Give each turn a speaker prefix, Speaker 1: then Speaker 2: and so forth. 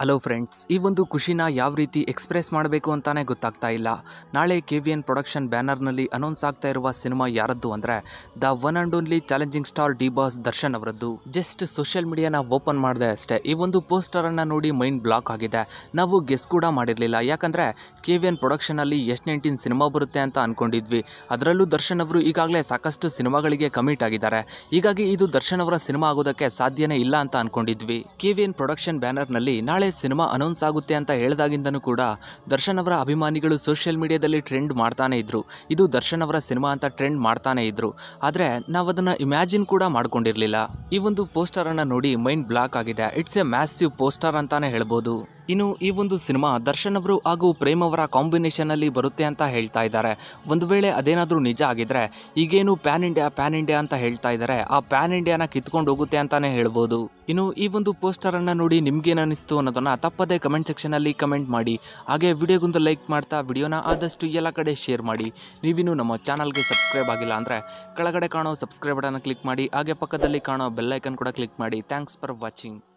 Speaker 1: hello friends ಈ ಒಂದು ಖುಷಿನ ಯಾವ ರೀತಿ ಎಕ್ಸ್ಪ್ರೆಸ್ ಮಾಡಬೇಕು ಅಂತಾನೆ ಗೊತ್ತಾಗ್ತಾ ಇಲ್ಲ ನಾಳೆ ಕೆ ವಿ ಎನ್ ಪ್ರೊಡಕ್ಷನ್ ಬ್ಯಾನರ್ನಲ್ಲಿ ಅನೌನ್ಸ್ ಆಗ್ತಾ ಇರುವ ಸಿನಿಮಾ ಯಾರದ್ದು ಅಂದರೆ the one and only challenging star D boss Darshan ಅವರದ್ದು ಜಸ್ಟ್ ಸೋಷಿಯಲ್ ಮೀಡಿಯಾನ ಓಪನ್ ಮಾಡಿದೆ ಅಷ್ಟೇ ಈ ಒಂದು ಪೋಸ್ಟರನ್ನು ನೋಡಿ ಮೈಂಡ್ ಬ್ಲಾಕ್ ಆಗಿದೆ ನಾವು ಗೆಸ್ ಕೂಡ ಮಾಡಿರಲಿಲ್ಲ ಯಾಕಂದರೆ ಕೆ ವಿ ಎನ್ ಪ್ರೊಡಕ್ಷನಲ್ಲಿ ಎಸ್ ನೈನ್ಟೀನ್ ಸಿನಿಮಾ ಬರುತ್ತೆ ಅಂತ ಅಂದ್ಕೊಂಡಿದ್ವಿ ಅದರಲ್ಲೂ ದರ್ಶನ್ ಅವರು ಈಗಾಗಲೇ ಸಾಕಷ್ಟು ಸಿನಿಮಾಗಳಿಗೆ ಕಮಿಟ್ ಆಗಿದ್ದಾರೆ ಹೀಗಾಗಿ ಇದು ದರ್ಶನ್ ಅವರ ಸಿನಿಮಾ ಆಗೋದಕ್ಕೆ ಸಾಧ್ಯನೇ ಇಲ್ಲ ಅಂತ ಅನ್ಕೊಂಡಿದ್ವಿ ಕೆ ವಿ ಎನ್ ಪ್ರೊಡಕ್ಷನ್ ಬ್ಯಾನರ್ನಲ್ಲಿ ನಾಳೆ ಸಿನಿಮಾ ಅನೌನ್ಸ್ ಆಗುತ್ತೆ ಅಂತ ಹೇಳಿದಾಗಿಂದನೂ ಕೂಡ ದರ್ಶನ್ ಅವರ ಅಭಿಮಾನಿಗಳು ಸೋಷಿಯಲ್ ಮೀಡಿಯಾದಲ್ಲಿ ಟ್ರೆಂಡ್ ಮಾಡ್ತಾನೆ ಇದ್ರು ಇದು ದರ್ಶನ್ ಅವರ ಸಿನಿಮಾ ಅಂತ ಟ್ರೆಂಡ್ ಮಾಡ್ತಾನೆ ಇದ್ರು ಆದರೆ ನಾವು ಅದನ್ನು ಇಮ್ಯಾಜಿನ್ ಕೂಡ ಮಾಡ್ಕೊಂಡಿರಲಿಲ್ಲ ಈ ಒಂದು ಪೋಸ್ಟರನ್ನು ನೋಡಿ ಮೈಂಡ್ ಬ್ಲಾಕ್ ಆಗಿದೆ ಇಟ್ಸ್ ಎ ಮ್ಯಾಸಿವ್ ಪೋಸ್ಟರ್ ಅಂತಾನೆ ಹೇಳ್ಬೋದು ಇನ್ನು ಈ ಒಂದು ಸಿನಿಮಾ ದರ್ಶನ್ ಅವರು ಹಾಗೂ ಪ್ರೇಮ್ ಅವರ ಕಾಂಬಿನೇಷನ್ ಅಲ್ಲಿ ಬರುತ್ತೆ ಅಂತ ಹೇಳ್ತಾ ಇದ್ದಾರೆ ಒಂದು ವೇಳೆ ಅದೇನಾದರೂ ನಿಜ ಆಗಿದ್ರೆ ಈಗೇನು ಪ್ಯಾನ್ ಇಂಡಿಯಾ ಪ್ಯಾನ್ ಇಂಡಿಯಾ ಅಂತ ಹೇಳ್ತಾ ಇದ್ದಾರೆ ಆ ಪ್ಯಾನ್ ಇಂಡಿಯಾನ ಕಿತ್ಕೊಂಡು ಹೋಗುತ್ತೆ ಅಂತಾನೆ ಹೇಳ್ಬೋದು ಇನ್ನು ಈ ಒಂದು ಪೋಸ್ಟರ್ ಅನ್ನ ನೋಡಿ ನಿಮ್ಗೇನು ಅನಿಸ್ತು ಅನ್ನೋದನ್ನ ತಪ್ಪದೇ ಕಮೆಂಟ್ ಸೆಕ್ಷನ್ ಅಲ್ಲಿ ಕಮೆಂಟ್ ಮಾಡಿ ಹಾಗೆ ವಿಡಿಯೋಗೊಂದು ಲೈಕ್ ಮಾಡ್ತಾ ವಿಡಿಯೋನ ಆದಷ್ಟು ಎಲ್ಲ ಕಡೆ ಶೇರ್ ಮಾಡಿ ನೀವಿನ್ನು ನಮ್ಮ ಚಾನಲ್ಗೆ ಸಬ್ಸ್ಕ್ರೈಬ್ ಆಗಿಲ್ಲ ಅಂದ್ರೆ ಕೆಳಗಡೆ ಕಾಣೋ ಸಬ್ಸ್ಕ್ರೈಬ್ ಬಟನ್ ಕ್ಲಿಕ್ ಮಾಡಿ ಹಾಗೆ ಪಕ್ಕದಲ್ಲಿ ಕಾಣೋ ಬೆಲ್ ಐಕನ್ ಕೂಡ ಕ್ಲಿಕ್ ಮಾಡಿ ಥ್ಯಾಂಕ್ಸ್ ಫಾರ್ ವಾಚಿಂಗ್